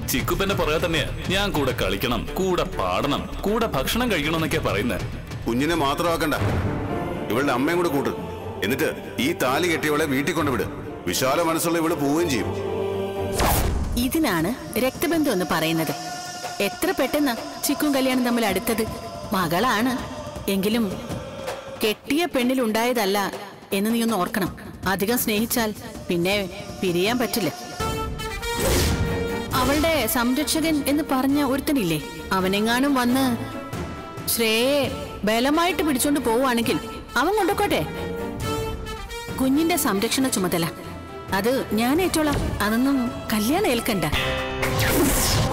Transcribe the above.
ചിക്കുപ്പന്റെ പറയാ തന്നെയാ ഞാൻ കൂടെ കളിക്കണം കൂടെ പാടണം കൂടെ ഭക്ഷണം കഴിക്കണം എന്നൊക്കെയാ പറയുന്നത് കുഞ്ഞിനെ മാത്രമാക്കണ്ട ഇവളുടെ അമ്മയും കൂടെ കൂട്ട് എന്നിട്ട് ഈ താലി കെട്ടിയവളെ വീട്ടിൽ കൊണ്ടുവിട് വിശാല മനസ്സുള്ള ഇവള് പോവുകയും ചെയ്യും ഇതിനാണ് രക്തബന്ധം എന്ന് പറയുന്നത് എത്ര പെട്ടെന്നാ ചിക്കും കല്യാണം തമ്മിൽ അടുത്തത് മകളാണ് എങ്കിലും കെട്ടിയ പെണ്ണിലുണ്ടായതല്ല എന്ന് നീ ഒന്ന് ഓർക്കണം അധികം സ്നേഹിച്ചാൽ പിന്നെ പിരിയാൻ പറ്റില്ല അവളുടെ സംരക്ഷകൻ എന്ന് പറഞ്ഞ ഒരുത്തനില്ലേ അവനെങ്ങാനും വന്ന് ശ്രേയെ ബലമായിട്ട് പിടിച്ചോണ്ട് പോവുകയാണെങ്കിൽ അവൻ കൊണ്ടുപോട്ടെ കുഞ്ഞിന്റെ സംരക്ഷണ ചുമതല അത് ഞാൻ ഏറ്റോളാം അതൊന്നും കല്യാണം ഏൽക്കണ്ട